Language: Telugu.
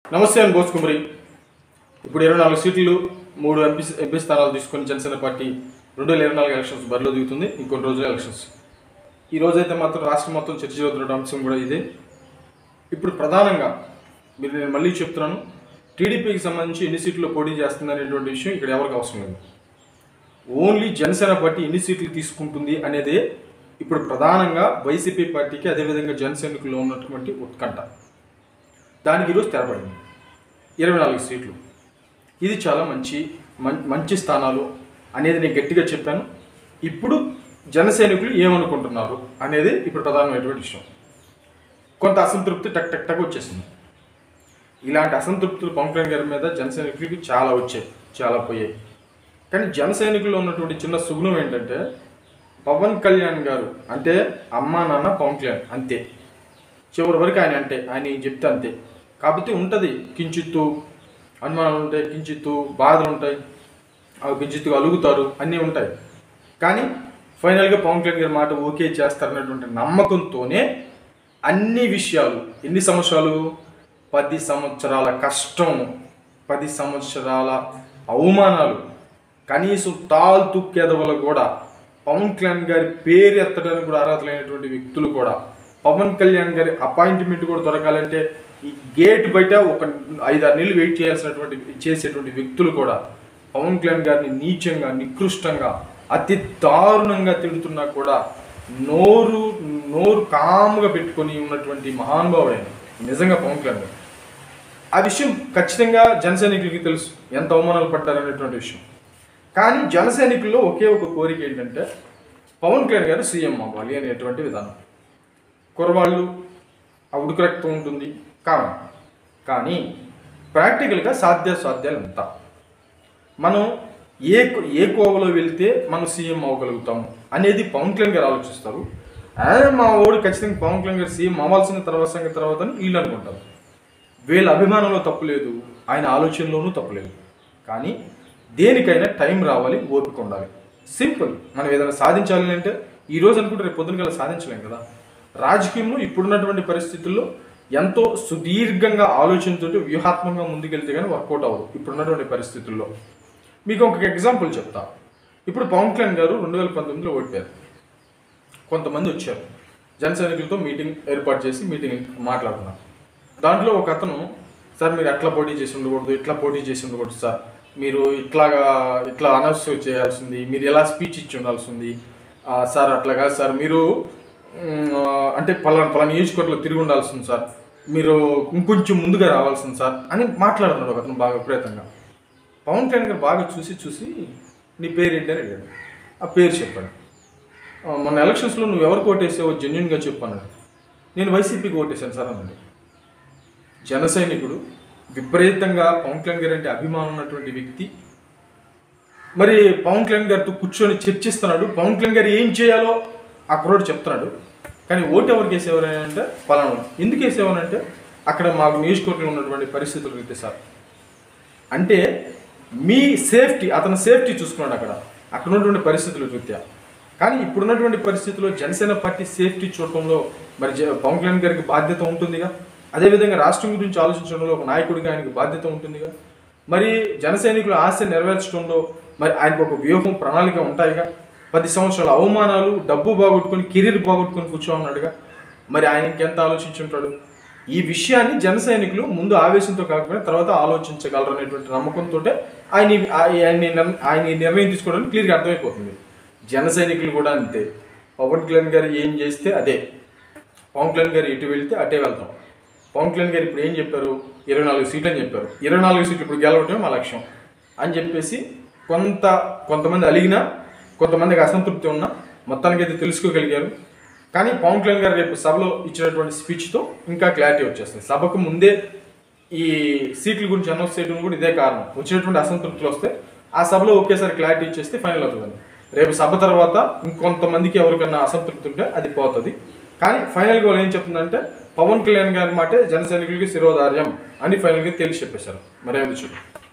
నమస్తే అని బోసుకుమరి ఇప్పుడు ఇరవై నాలుగు సీట్లు మూడు ఎంపీ ఎంపీ స్థానాలు తీసుకొని జనసేన పార్టీ రెండు వేల ఇరవై నాలుగు ఎలక్షన్స్ బరిలో దిగుతుంది ఇంకొన్ని రోజులు ఎలక్షన్స్ ఈ రోజైతే మాత్రం రాష్ట్రం మొత్తం చర్చ జరుగుతున్న అంశం కూడా ఇదే ఇప్పుడు ప్రధానంగా మీరు నేను మళ్ళీ చెప్తున్నాను టీడీపీకి సంబంధించి ఎన్ని సీట్లు పోటీ చేస్తుంది అనేటువంటి విషయం ఇక్కడ ఎవరికి అవసరం లేదు ఓన్లీ జనసేన పార్టీ ఎన్ని సీట్లు తీసుకుంటుంది అనేదే ఇప్పుడు ప్రధానంగా వైసీపీ పార్టీకి అదేవిధంగా జనసేనకుల్లో ఉన్నటువంటి ఉత్కంఠ దానికి ఈరోజు తెరపడింది ఇరవై నాలుగు సీట్లు ఇది చాలా మంచి మం- మంచి స్థానాలు అనేది నేను గట్టిగా చెప్పాను ఇప్పుడు జన సైనికులు ఏమనుకుంటున్నారు అనేది ఇప్పుడు ప్రధానమైనటువంటి విషయం కొంత అసంతృప్తి టక్ టక్ టక్ వచ్చేసింది ఇలాంటి అసంతృప్తులు పవన్ కళ్యాణ్ గారి మీద జన సైనికులకి చాలా వచ్చాయి చాలా పోయాయి కానీ జన సైనికుల్లో ఉన్నటువంటి చిన్న సుగుణం ఏంటంటే పవన్ కళ్యాణ్ గారు అంటే అమ్మా నాన్న పవన్ కళ్యాణ్ అంతే చివరి వరకు ఆయన అంటే ఆయన ఏం చెప్తే అంతే కాకపోతే ఉంటుంది కించిత్తు అనుమానాలు ఉంటాయి కించిత్తు బాధలు ఉంటాయి అవి కించిత్తు అలుగుతారు అన్నీ ఉంటాయి కానీ ఫైనల్గా పవన్ కళ్యాణ్ గారి మాట ఓకే చేస్తారనేటువంటి నమ్మకంతోనే అన్ని విషయాలు ఎన్ని సంవత్సరాలు పది సంవత్సరాల కష్టం పది సంవత్సరాల అవమానాలు కనీసం తాల్తు కేదవలు కూడా పవన్ కళ్యాణ్ గారి పేరు ఎత్తడానికి కూడా అర్హత లేనటువంటి వ్యక్తులు కూడా పవన్ కళ్యాణ్ గారి అపాయింట్మెంట్ కూడా దొరకాలంటే ఈ గేట్ బయట ఒక ఐదారు నెలలు వెయిట్ చేయాల్సినటువంటి చేసేటువంటి వ్యక్తులు కూడా పవన్ కళ్యాణ్ గారిని నీచంగా నికృష్టంగా అతి దారుణంగా తిడుతున్నా కూడా నోరు నోరు కాముగా పెట్టుకొని ఉన్నటువంటి మహానుభావుడైన నిజంగా పవన్ కళ్యాణ్ గారు ఆ విషయం ఖచ్చితంగా జన సైనికులకి తెలుసు ఎంత అవమానాలు పడ్డారనేటువంటి విషయం కానీ జన సైనికుల్లో ఒకే ఒక కోరిక ఏంటంటే పవన్ కళ్యాణ్ గారు సీఎం అవ్వాలి అనేటువంటి విధానం కురవాళ్ళు ఆ ఉడుకు రక్తం ఉంటుంది కారణం కానీ ప్రాక్టికల్గా సాధ్యాసాధ్యాలు ఎంత మనం ఏ ఏ కోవలో వెళ్తే మనం సీఎం అవ్వగలుగుతాం అనేది పవన్ కళ్యాణ్ గారు ఆలోచిస్తారు "ఆ, మా ఓడు ఖచ్చితంగా పవన్ కళ్యాణ్ గారు సీఎం అవ్వాల్సిన తర్వాత సంగతి తర్వాత అని వీళ్ళు అనుకుంటారు వీళ్ళ అభిమానంలో తప్పులేదు ఆయన ఆలోచనలోనూ తప్పులేదు కానీ దేనికైనా టైం రావాలి ఓపిక ఉండాలి సింపుల్ మనం ఏదైనా సాధించాలి అంటే ఈ రోజు అనుకుంటే రేపు పొద్దున కల్లా సాధించలేం కదా రాజకీయంలో ఇప్పుడున్నటువంటి పరిస్థితుల్లో ఎంతో సుదీర్ఘంగా ఆలోచనతో వ్యూహాత్మకంగా ముందుకెళ్తే కానీ వర్కౌట్ అవ్వదు ఇప్పుడున్నటువంటి పరిస్థితుల్లో మీకు ఒక ఎగ్జాంపుల్ చెప్తా ఇప్పుడు పవన్ కళ్యాణ్ గారు రెండు వేల పంతొమ్మిదిలో ఓడిపోయారు కొంతమంది వచ్చారు జన సైనికులతో మీటింగ్ ఏర్పాటు చేసి మీటింగ్ మాట్లాడుతున్నారు దాంట్లో ఒక అతను సార్ మీరు అట్లా పోటీ చేసి ఉండకూడదు ఇట్లా పోటీ చేసి ఉండకూడదు సార్ మీరు ఇట్లాగా ఇట్లా అనౌన్స్ చేయాల్సింది మీరు ఎలా స్పీచ్ ఇచ్చి ఉండాల్సింది ఆ, సార్ అట్లా కాదు సార్ మీరు మ్, ఆ, అంటే పలానా పలానా నియోజకవర్గంలో తిరిగి ఉండాల్సింది సార్ మీరు ఇంకొంచెం ముందుగా రావాల్సింది సార్ అని మాట్లాడుతున్నాడు ఒక అతను బాగా విపరీతంగా పవన్ కళ్యాణ్ గారు బాగా చూసి చూసి నీ పేరు ఏంటి అని అడిగాడు ఆ పేరు చెప్పాడు "ఆ, మొన్న ఎలక్షన్స్లో నువ్వు ఎవరికి ఓటేసావో జెన్యున్గా చెప్పు అన్నాడు నేను వైసీపీకి ఓటేశాను సార్ అన్నాడు జన సైనికుడు విపరీతంగా పవన్ కళ్యాణ్ గారు అంటే అభిమానం ఉన్నటువంటి వ్యక్తి మరి పవన్ కళ్యాణ్ గారితో కూర్చొని చర్చిస్తున్నాడు పవన్ కళ్యాణ్ గారు ఏం చేయాలో ఆ కుర్రోడు చెప్తున్నాడు కానీ ఓటు ఎవరికి వేసేవారు అంటే పలానా ఎందుకు వేసేవారు అంటే అక్కడ మాకు నియోజకవర్గంలో ఉన్నటువంటి పరిస్థితులు రీతే సార్ అంటే మీ సేఫ్టీ అతని సేఫ్టీ చూసుకున్నాడు అక్కడ అక్కడ ఉన్నటువంటి పరిస్థితుల రీత్యా కానీ ఇప్పుడున్నటువంటి పరిస్థితుల్లో జనసేన పార్టీ సేఫ్టీ చూడటంలో మరి జ- పవన్ కళ్యాణ్ గారికి బాధ్యత ఉంటుందిగా అదేవిధంగా రాష్ట్రం గురించి ఆలోచించడంలో ఒక నాయకుడిగా ఆయనకి బాధ్యత ఉంటుందిగా మరి జన సైనికుల ఆశ నెరవేర్చడంలో మరి ఆయనకు ఒక వ్యూహం ప్రణాళిక ఉంటాయిగా పది సంవత్సరాల అవమానాలు డబ్బు బాగొట్టుకొని కెరీర్ బాగొట్టుకొని కూర్చోమన్నాడుగా మరి ఆయన ఇంకెంత ఆలోచించుంటాడు ఈ విషయాన్ని జన సైనికులు ముందు ఆవేశంతో కాకపోయినా తర్వాత ఆలోచించగలరు అనేటువంటి నమ్మకంతో ఆయన ఈ- ఆయన ఈ నిర్ణ- ఆయన ఈ నిర్ణయం తీసుకోవడానికి క్లియర్గా అర్థమైపోతుంది జన సైనికులు కూడా అంతే పవన్ కళ్యాణ్ గారు ఏం చేస్తే అదే పవన్ కళ్యాణ్ గారు ఎటు వెళ్తే అటే వెళ్తాం పవన్ కళ్యాణ్ గారు ఇప్పుడు ఏం చెప్పారు ఇరవై నాలుగు సీట్లు అని చెప్పారు ఇరవై నాలుగు సీట్లు ఇప్పుడు గెలవటమే మా లక్ష్యం అని చెప్పేసి కొంత కొంతమంది అలిగినా కొంతమందికి అసంతృప్తి ఉన్నా మొత్తానికి అయితే తెలుసుకోగలిగారు కానీ పవన్ కళ్యాణ్ గారు రేపు సభలో ఇచ్చినటువంటి స్పీచ్తో ఇంకా క్లారిటీ వచ్చేస్తుంది సభకు ముందే ఈ సీట్ల గురించి అనౌన్స్ చేయడం కూడా ఇదే కారణం వచ్చినటువంటి అసంతృప్తులు వస్తే ఆ సభలో ఒకేసారి క్లారిటీ ఇచ్చేస్తే ఫైనల్ అవుతుందని రేపు సభ తర్వాత ఇంకొంతమందికి ఎవరికన్నా అసంతృప్తి ఉంటే అది పోతుంది కానీ ఫైనల్గా వాళ్ళు ఏం చెప్తుందంటే పవన్ కళ్యాణ్ గారి మాటే జన సైనికులకి శిరోధార్యం అని ఫైనల్గా తేల్చి చెప్పేశారు మరి అది చూడు